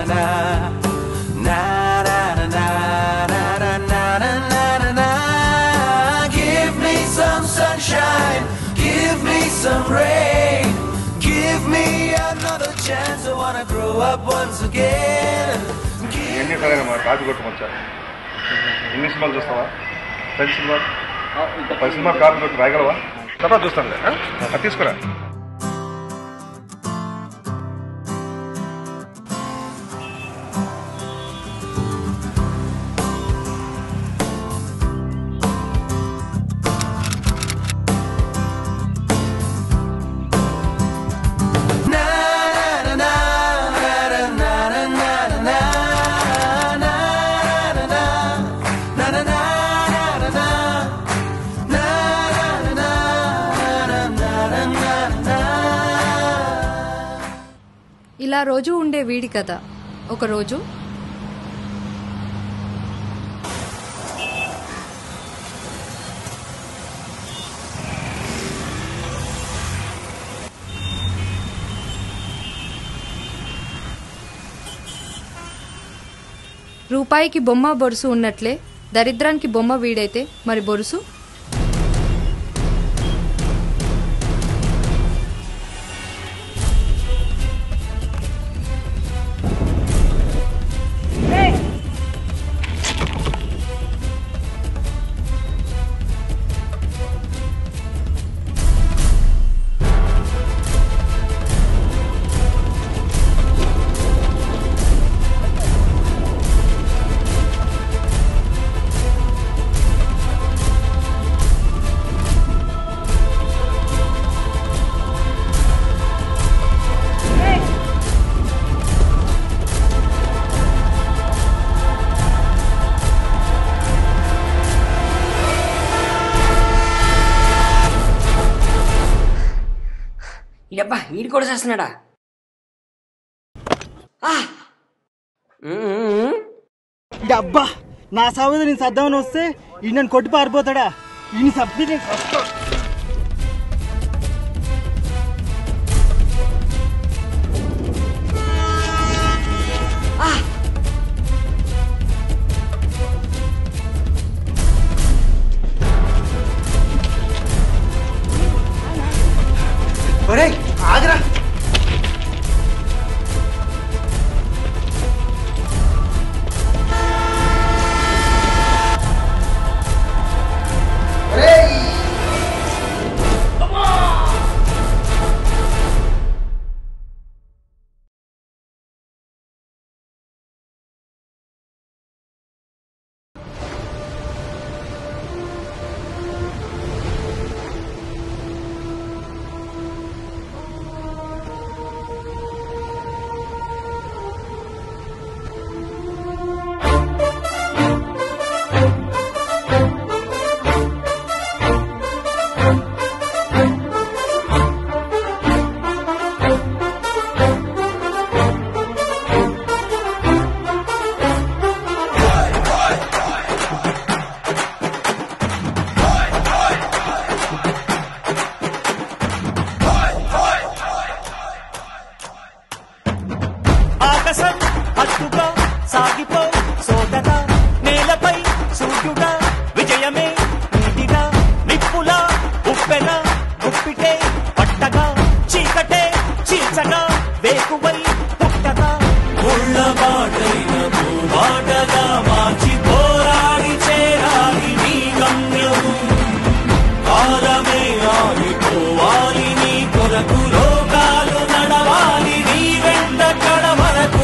na na na na na na na na na na na na Give me some sunshine, give me some rain, give me another chance. I wanna grow up once again. ఎన్ని సరేనమ్మా copy కొట్టుకొచ్చా ఎన్ని సినిమాలు చూస్తావా పది సినిమాలు పది సినిమాలు copy కొట్టి రాయగలవా తర్వాత చూస్తాను అది తీసుకురా Na na na na na na na na na na na na na na na na ఇలా రోజు ఉండే వీడి కథ ఒక రోజు రూపాయికి బొమ్మ బొరుసు ఉన్నట్లే దరిద్రానికి బొమ్మ వీడైతే మరి బొరుసు ఇడబ్బా వీడి కూడా చేస్తున్నాడా అబ్బా నా సాగుదు నేను సర్దామని వస్తే ఈ నన్ను కొట్టి పారిపోతాడా ఈయన సబ్బి ఒరేయ్ ఆగరా ఆకాశం హత్తుగా సాగిపో సోదర నేలపై సూర్యుడా విజయమే నీటిగా నిప్పులా ఉప్పెన గుప్పిటే పట్టగా చీకటే చీల్చగా వేకువై పుట్టగా ఉళ్ళబాటైన భూబాటగా మార్చి పోరాడి చేరాలి నీ గమ్యము కాలమే ఆగిపోవాలి నీ కొరకు లోకాలు నడవాలి నీ వెంట కడ వరకు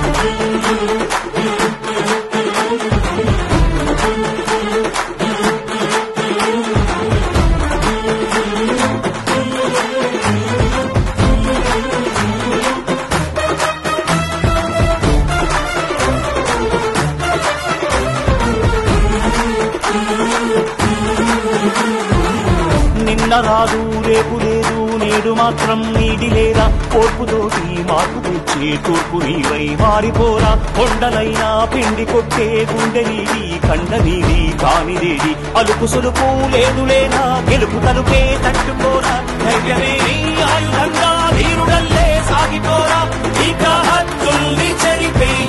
నిన్న రాదు రేపు లేదు నేడు మాత్రం నీటి లేదా కోర్పుతోటి మార్పు తెచ్చే తూర్పు నీవై మారిపోరా కొండలైనా పిండి కొట్టే గుండె నీది కండ నీది కానిదేది అలుపు సులుపు లేదులేనా గెలుపు తలుపే తట్టుకోరా ధైర్యమే నీ ఆయుధంగా ధీరుడల్లే సాగిపోరా ఇక హద్దుల్ని చెరిపే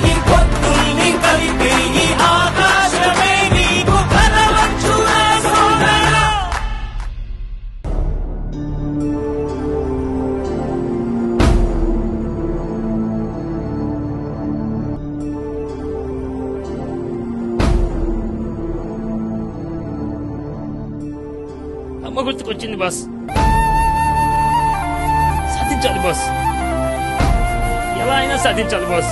గుర్తుకొచ్చింది బాస్ సాధించాలి బాస్ ఎలా అయినా సాధించాలి బాస్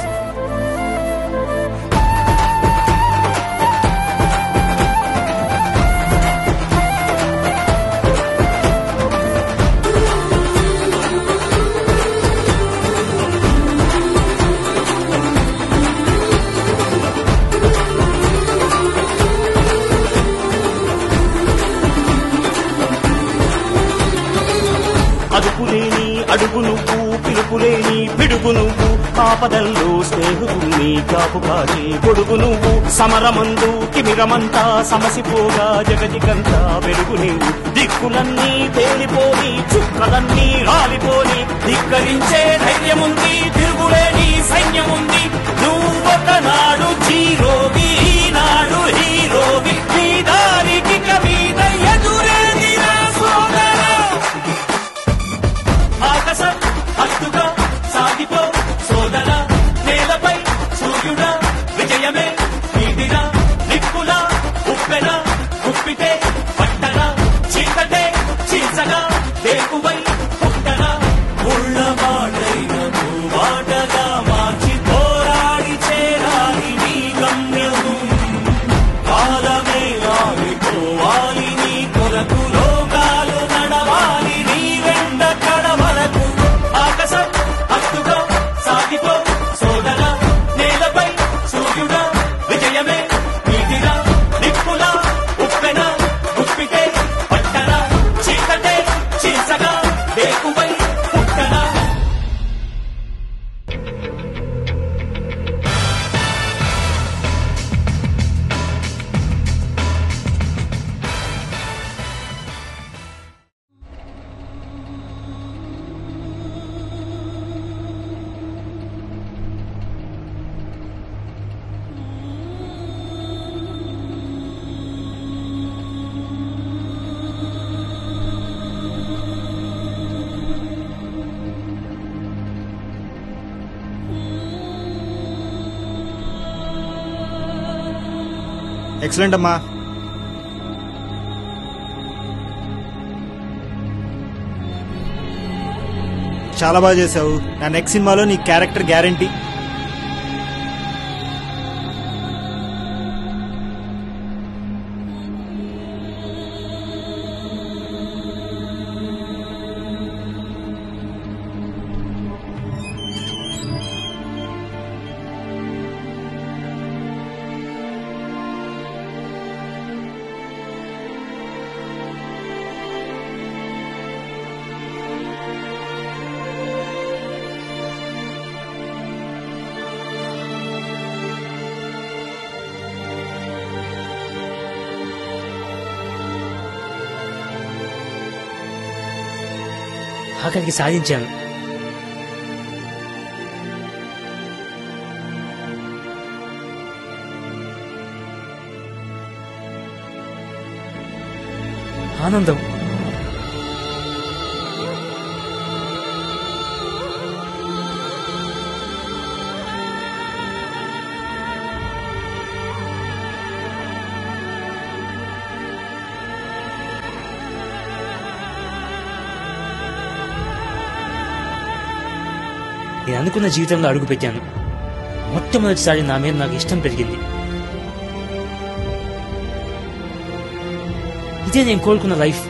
అదుపులేని అడుగు నువ్వు పిలుపులేని పిడుగు నువ్వు ఆపదల్లో స్నేహితుల్ని కాపు కాచే గొడుగు నువ్వు సమరమందు తిమిరమంతా సమసిపోగా జగతికంతా వెలుగు నీవు దిక్కులన్నీ తేలిపోని చుక్కలన్నీ రాలిపోని ధిక్కరించే ధైర్యముంది తిరుగులేని సైన్యముంది నువ్వొకనాడు జీరోవి ఈనాడు హీరోవి నీ దారికి కవిత ఎదురేది నా సోదరా ఆకాశం హత్తుగా సాగిపో సోదర నేలపై సూర్యుడ విజయమే నీదిన నిప్పుల ఉప్పెన ఉప్పితే పట్టణ చీకటే చీసగా దేకువై పుట్టన ఉళ్ళమాటైన వాటగా మార్చి పోరాడి చేరాలి నీ గమ్యము కాలమే ఆగిపోవాలి నీ కొరకు లోకాలు నడవాలి నీ వెంట కడవలకు ఆకాశం హత్తుగా సాగిపో సోదర నేలపై సూర్యుడ విజయమే నీతిరా నిప్పుల ఉప్పెన ఉప్పితే పట్టణ చీకటే చీసగా వేకువై పుట్టన ఎక్సలెంట్ అమ్మా చాలా బాగా చేసావు నా నెక్స్ట్ సినిమాలో నీ క్యారెక్టర్ గ్యారంటీ ఆఖరికి సాధించాను ఆనందం నేను అనుకున్న జీవితంలో అడుగుపెట్టాను మొట్టమొదటిసారి నా మీద నాకు ఇష్టం పెరిగింది ఇదే నేను కోరుకున్న life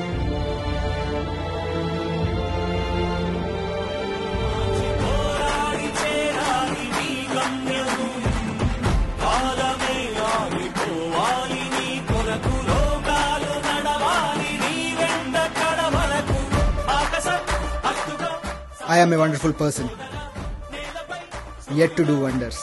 I am a wonderful person. Yet to do wonders.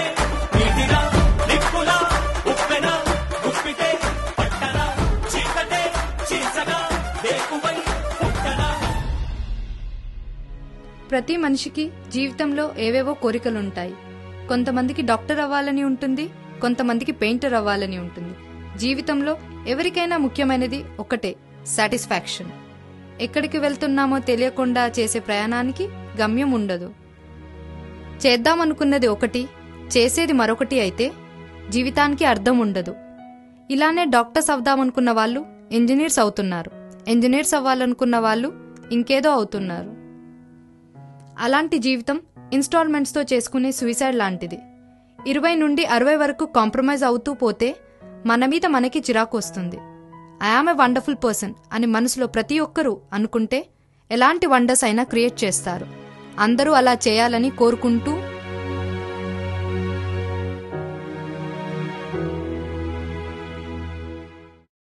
ప్రతి మనిషికి జీవితంలో ఏవేవో కోరికలుంటాయి కొంతమందికి డాక్టర్ అవ్వాలని ఉంటుంది కొంతమందికి పెయింటర్ అవ్వాలని ఉంటుంది జీవితంలో ఎవరికైనా ముఖ్యమైనది ఒకటే సాటిస్ఫాక్షన్ ఎక్కడికి వెళ్తున్నామో తెలియకుండా చేసే ప్రయాణానికి గమ్యం ఉండదు చేద్దామనుకున్నది ఒకటి చేసేది మరొకటి అయితే జీవితానికి అర్థం ఉండదు ఇలానే డాక్టర్స్ అవుదామనుకున్న వాళ్ళు ఇంజనీర్స్ అవుతున్నారు ఇంజనీర్స్ అవ్వాలనుకున్న వాళ్ళు ఇంకేదో అవుతున్నారు అలాంటి జీవితం ఇన్స్టాల్మెంట్స్తో చేసుకునే సూసైడ్ లాంటిది ఇరవై నుండి అరవై వరకు కాంప్రమైజ్ అవుతూ పోతే మన మీద మనకి చిరాకు వస్తుంది ఐఆమ్ ఏ వండర్ఫుల్ పర్సన్ అని మనసులో ప్రతి ఒక్కరూ అనుకుంటే ఎలాంటి వండర్స్ అయినా క్రియేట్ చేస్తారు అందరూ అలా చేయాలని కోరుకుంటూ